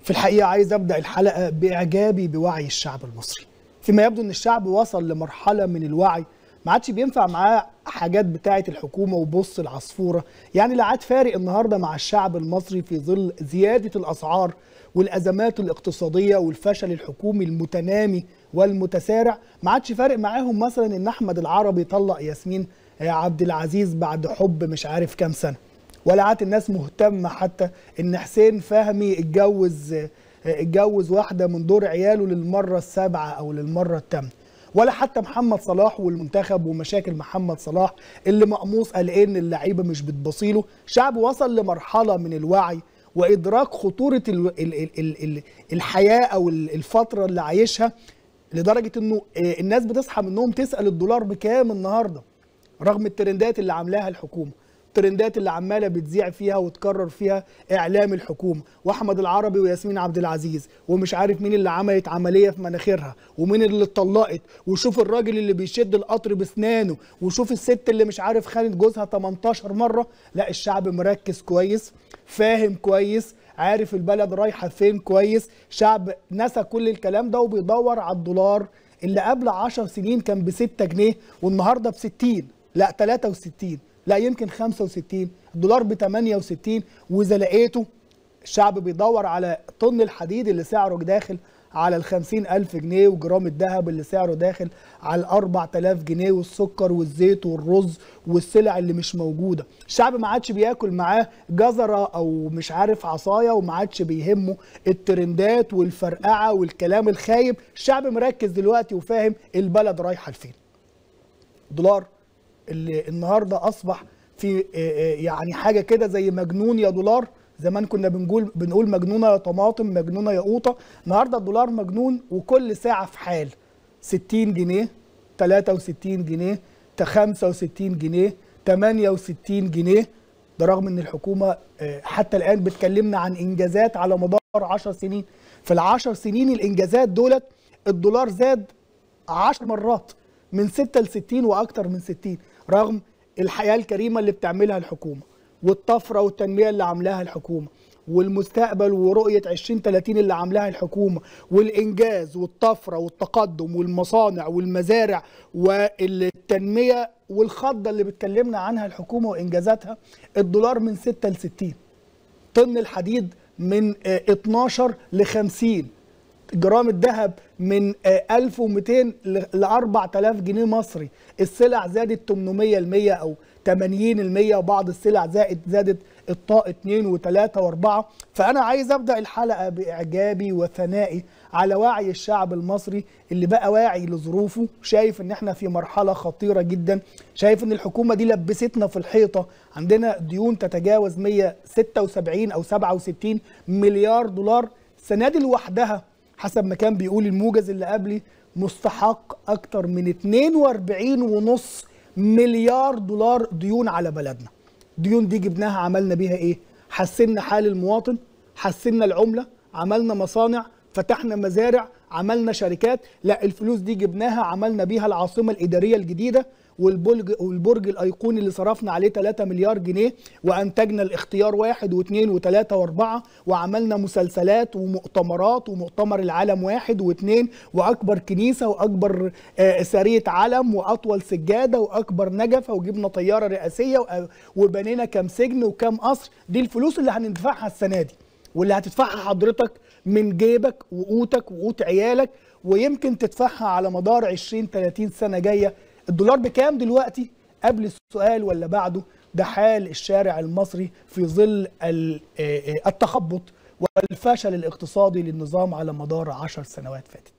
في الحقيقة عايز أبدأ الحلقة بإعجابي بوعي الشعب المصري فيما يبدو أن الشعب وصل لمرحلة من الوعي ما عادش بينفع معاه حاجات بتاعة الحكومة وبص العصفورة يعني لا عاد فارق النهاردة مع الشعب المصري في ظل زيادة الأسعار والأزمات الاقتصادية والفشل الحكومي المتنامي والمتسارع ما عادش فارق معاهم مثلا ان احمد العربي طلق ياسمين عبد العزيز بعد حب مش عارف كام سنه ولا عاد الناس مهتمه حتى ان حسين فهمي اتجوز اتجوز واحده من دور عياله للمره السابعه او للمره الثامنه ولا حتى محمد صلاح والمنتخب ومشاكل محمد صلاح اللي مقموص قلقان اللعيبه مش بتبصيله شعب وصل لمرحله من الوعي وادراك خطوره ال ال ال ال الحياه او الفتره اللي عايشها لدرجه انه الناس بتصحى من النوم تسال الدولار بكام النهارده رغم الترندات اللي عاملاها الحكومه الترندات اللي عماله بتذيع فيها وتكرر فيها اعلام الحكومه واحمد العربي وياسمين عبد العزيز ومش عارف مين اللي عملت عمليه في مناخيرها ومين اللي اتطلقت وشوف الراجل اللي بيشد القطر باسنانه وشوف الست اللي مش عارف خانت جوزها 18 مره لا الشعب مركز كويس فاهم كويس عارف البلد رايحه فين كويس شعب نسى كل الكلام ده وبيدور على الدولار اللي قبل 10 سنين كان ب 6 جنيه والنهارده ب 60 لا 63 لا يمكن 65 الدولار ب 68 واذا لقيته الشعب بيدور على طن الحديد اللي سعره داخل على ال 50000 جنيه وجرام الذهب اللي سعره داخل على ال 4000 جنيه والسكر والزيت والرز والسلع اللي مش موجوده، الشعب ما عادش بياكل معاه جزره او مش عارف عصايه وما عادش بيهمه الترندات والفرقعه والكلام الخايب، الشعب مركز دلوقتي وفاهم البلد رايحه لفين. دولار اللي النهارده اصبح في يعني حاجه كده زي مجنون يا دولار زمان كنا بنقول بنقول مجنونه يا طماطم مجنونه يا قوطه النهارده الدولار مجنون وكل ساعه في حال 60 جنيه 63 جنيه 65 جنيه 68 جنيه ده رغم ان الحكومه حتى الان بتكلمنا عن انجازات على مدار 10 سنين في العشر سنين الانجازات دولت الدولار زاد 10 مرات من 6 ل 60 واكتر من 60 رغم الحياه الكريمه اللي بتعملها الحكومه والطفره والتنميه اللي عاملاها الحكومه والمستقبل ورؤيه 2030 اللي عاملاها الحكومه والانجاز والطفره والتقدم والمصانع والمزارع والتنميه والخضه اللي بتكلمنا عنها الحكومه وانجازاتها الدولار من 6 ل 60 طن الحديد من 12 ل 50 جرام الذهب من 1200 ل 4000 جنيه مصري السلع زادت 800 المية او 80 المية وبعض السلع زائد زادت الطاق 2 و3 و4 فانا عايز ابدا الحلقه باعجابي وثنائي على وعي الشعب المصري اللي بقى واعي لظروفه شايف ان احنا في مرحله خطيره جدا شايف ان الحكومه دي لبستنا في الحيطه عندنا ديون تتجاوز 176 او 67 مليار دولار السنه دي لوحدها حسب ما كان بيقول الموجز اللي قبلي مستحق اكتر من 42 ونص مليار دولار ديون على بلدنا ديون دي جبناها عملنا بيها ايه حسنا حال المواطن حسنا العمله عملنا مصانع فتحنا مزارع عملنا شركات لا الفلوس دي جبناها عملنا بيها العاصمه الاداريه الجديده والبرج والبرج الايقوني اللي صرفنا عليه 3 مليار جنيه وانتجنا الاختيار واحد واثنين وثلاثه واربعه وعملنا مسلسلات ومؤتمرات ومؤتمر العالم واحد واثنين واكبر كنيسه واكبر ساريه علم واطول سجاده واكبر نجفه وجبنا طياره رئاسيه وبنينا كام سجن وكام قصر دي الفلوس اللي هندفعها السنه دي واللي هتدفعها حضرتك من جيبك وقوتك وقوت عيالك ويمكن تدفعها على مدار 20 30 سنه جايه الدولار بكام دلوقتي قبل السؤال ولا بعده ده حال الشارع المصري في ظل التخبط والفشل الاقتصادي للنظام على مدار عشر سنوات فاتت